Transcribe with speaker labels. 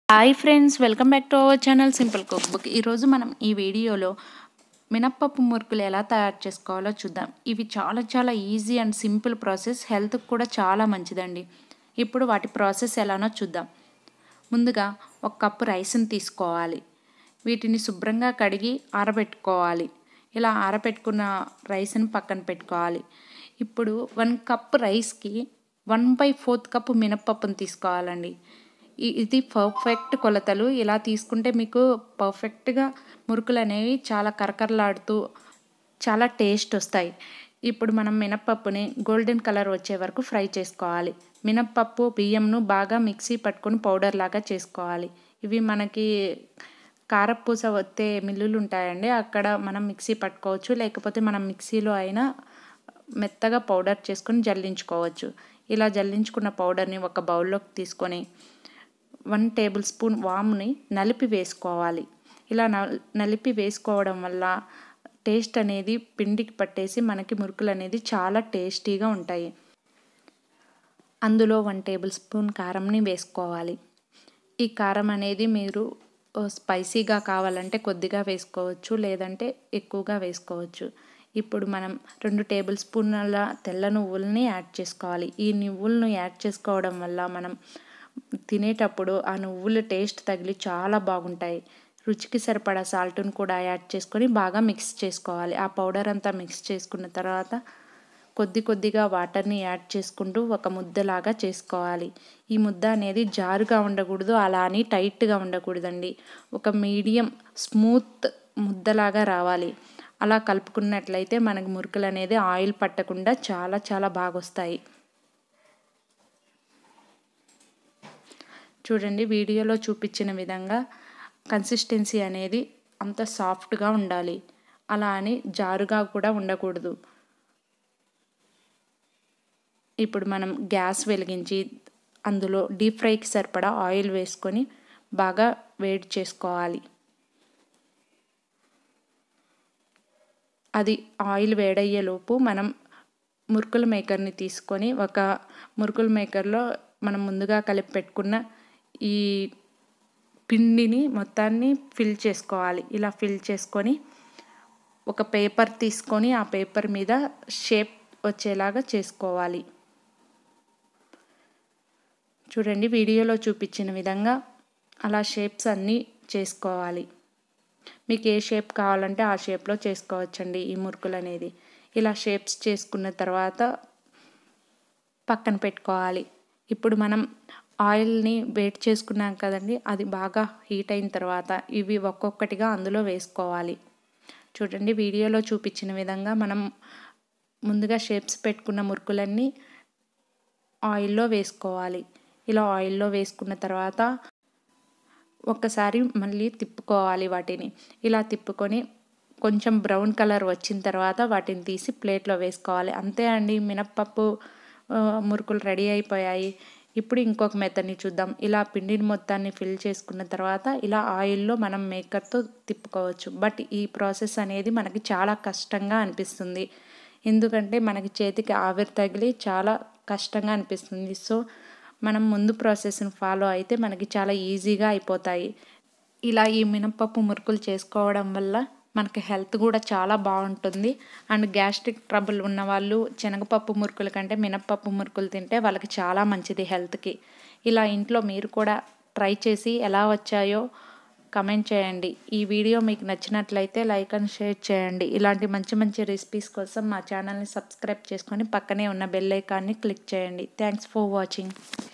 Speaker 1: hi friends welcome back to our channel simple cook book ఈరోజు మనం ఈ వీడియోలో మినప్పప్పు మురుకులు ఎలా తయారు చేసుకోవాలో చూద్దాం ఇవి చాలా చాలా ఈజీ అండ్ సింపుల్ ప్రాసెస్ హెల్త్కి కూడా చాలా మంచిదండి ఇప్పుడు వాటి ప్రాసెస్ ఎలానో చూద్దాం ముందుగా ఒక కప్పు రైస్ని తీసుకోవాలి వీటిని శుభ్రంగా కడిగి ఆరబెట్టుకోవాలి ఇలా ఆరబెట్టుకున్న రైస్ని పక్కన పెట్టుకోవాలి ఇప్పుడు వన్ కప్ రైస్కి వన్ బై ఫోర్త్ కప్పు మినప్పప్పును తీసుకోవాలండి ఇ- ఇది పర్ఫెక్ట్ కొలతలు ఇలా తీసుకుంటే మీకు పర్ఫెక్ట్గా మురుకులు అనేవి చాలా కరకరలాడుతూ చాలా టేస్ట్ వస్తాయి ఇప్పుడు మనం మినప్పప్పుని గోల్డెన్ కలర్ వచ్చే వరకు ఫ్రై చేసుకోవాలి మినప్పప్పు బియ్యంను బాగా మిక్సీ పట్టుకొని పౌడర్ లాగా చేసుకోవాలి ఇవి మనకి కారపూస వత్తే మిల్లులు ఉంటాయండి అక్కడ మనం మిక్సీ పట్టుకోవచ్చు లేకపోతే మనం మిక్సీలో అయినా మెత్తగా పౌడర్ చేసుకొని జల్లించుకోవచ్చు ఇలా జల్లించుకున్న పౌడర్ని ఒక బౌల్లోకి తీసుకొని వన్ టేబుల్ స్పూన్ వామ్ని నలిపి వేసుకోవాలి ఇలా నల్- నలిపి వేసుకోవడం వల్ల టేస్ట్ అనేది పిండికి పట్టేసి మనకి మురుకులు అనేది చాలా టేస్టీగా ఉంటాయి అందులో వన్ టేబుల్ స్పూన్ కారంని వేసుకోవాలి ఈ కారం అనేది మీరు ఓ, స్పైసీగా కావాలంటే కొద్దిగా వేసుకోవచ్చు లేదంటే ఎక్కువగా వేసుకోవచ్చు ఇప్పుడు మనం రెండు టేబుల్ స్పూన్ల తెల్ల నువ్వుల్ని యాడ్ చేసుకోవాలి ఈ నువ్వులను యాడ్ చేసుకోవడం వల్ల మనం తినేటప్పుడు ఆ నువ్వుల టేస్ట్ తగిలి చాలా బాగుంటాయి రుచికి సరిపడా సాల్ట్ని కూడా యాడ్ చేసుకొని బాగా మిక్స్ చేసుకోవాలి ఆ పౌడర్ అంతా మిక్స్ చేసుకున్న తర్వాత కొద్ది కొద్దిగా వాటర్ని యాడ్ చేసుకుంటూ ఒక ముద్దలాగా చేసుకోవాలి ఈ ముద్ద అనేది జారుగా ఉండకూడదు అలా అని టైట్గా ఉండకూడదండి ఒక మీడియం స్మూత్ ముద్దలాగా రావాలి అలా కలుపుకున్నట్లయితే మనకి మురుకులు అనేది ఆయిల్ పట్టకుండా చాలా చాలా బాగా వస్తాయి చూడండి వీడియోలో చూపించిన విధంగా కన్సిస్టెన్సీ అనేది అంత సాఫ్ట్గా ఉండాలి అలా అని జారుగా కూడా ఉండకూడదు ఇప్పుడు మనం గ్యాస్ వెలిగించి అందులో డీప్ ఫ్రైకి సరిపడా ఆయిల్ వేసుకొని బాగా వేడి చేసుకోవాలి అది ఆయిల్ వేడయ్యేలోపు మనం మురుకుల మేకర్ని తీసుకొని ఒక మురుకుల మేకర్లో మనం ముందుగా కలిపి పెట్టుకున్న ఈ పిండిని మొత్తాన్ని ఫిల్ చేసుకోవాలి ఇలా ఫిల్ చేసుకొని ఒక పేపర్ తీసుకొని ఆ పేపర్ మీద షేప్ వచ్చేలాగా చేసుకోవాలి చూడండి వీడియోలో చూపించిన విధంగా అలా షేప్స్ అన్నీ చేసుకోవాలి మీకు ఏ షేప్ కావాలంటే ఆ షేప్లో చేసుకోవచ్చండి ఈ మురుకులు అనేది ఇలా షేప్స్ చేసుకున్న తర్వాత పక్కన పెట్టుకోవాలి ఇప్పుడు మనం ఆయిల్ని వేట్ చేసుకున్నాం కదండి అది బాగా హీట్ అయిన తర్వాత ఇవి ఒక్కొక్కటిగా అందులో వేసుకోవాలి చూడండి వీడియోలో చూపించిన విధంగా మనం ముందుగా షేప్స్ పెట్టుకున్న మురుకులన్నీ ఆయిల్లో వేసుకోవాలి ఇలా ఆయిల్లో వేసుకున్న తర్వాత ఒక్కసారి మళ్ళీ తిప్పుకోవాలి వాటిని ఇలా తిప్పుకొని కొంచెం బ్రౌన్ కలర్ వచ్చిన తర్వాత వాటిని తీసి ప్లేట్లో వేసుకోవాలి అంతే అండి మినప్పప్పు ఆ, మురుకులు రెడీ అయిపోయాయి ఇప్పుడు ఇంకొక మెథడ్ని చూద్దాం ఇలా పిండిని మొత్తాన్ని ఫిల్ చేసుకున్న తర్వాత ఇలా ఆయిల్లో మనం మేకర్తో తిప్పుకోవచ్చు బట్ ఈ ప్రాసెస్ అనేది మనకి చాలా కష్టంగా అనిపిస్తుంది ఎందుకంటే మనకి చేతికి ఆవిరి తగిలి చాలా కష్టంగా అనిపిస్తుంది సో మనం ముందు ప్రాసెస్ని ఫాలో అయితే మనకి చాలా ఈజీగా అయిపోతాయి ఇలా ఈ మినపప్పు మురుకులు చేసుకోవడం వల్ల మనకి హెల్త్ కూడా చాలా బాగుంటుంది అండ్ గ్యాస్ట్రిక్ ట్రబుల్ ఉన్న వాళ్ళు శనగపప్పు మురుకుల కంటే మినపప్పు మురుకులు తింటే వాళ్ళకి చాలా మంచిది హెల్త్కి ఇలా ఇంట్లో మీరు కూడా ట్రై చేసి ఎలా వచ్చాయో కమెంట్ చేయండి ఈ వీడియో మీకు నచ్చినట్లయితే లైక్ అండ్ షేర్ చేయండి ఇలాంటి మంచి మంచి రెసిపీస్ కోసం మా ఛానల్ని సబ్స్క్రైబ్ చేసుకొని పక్కనే ఉన్న బెల్ ఐకాన్ని క్లిక్ చేయండి థ్యాంక్స్ ఫర్ వాచింగ్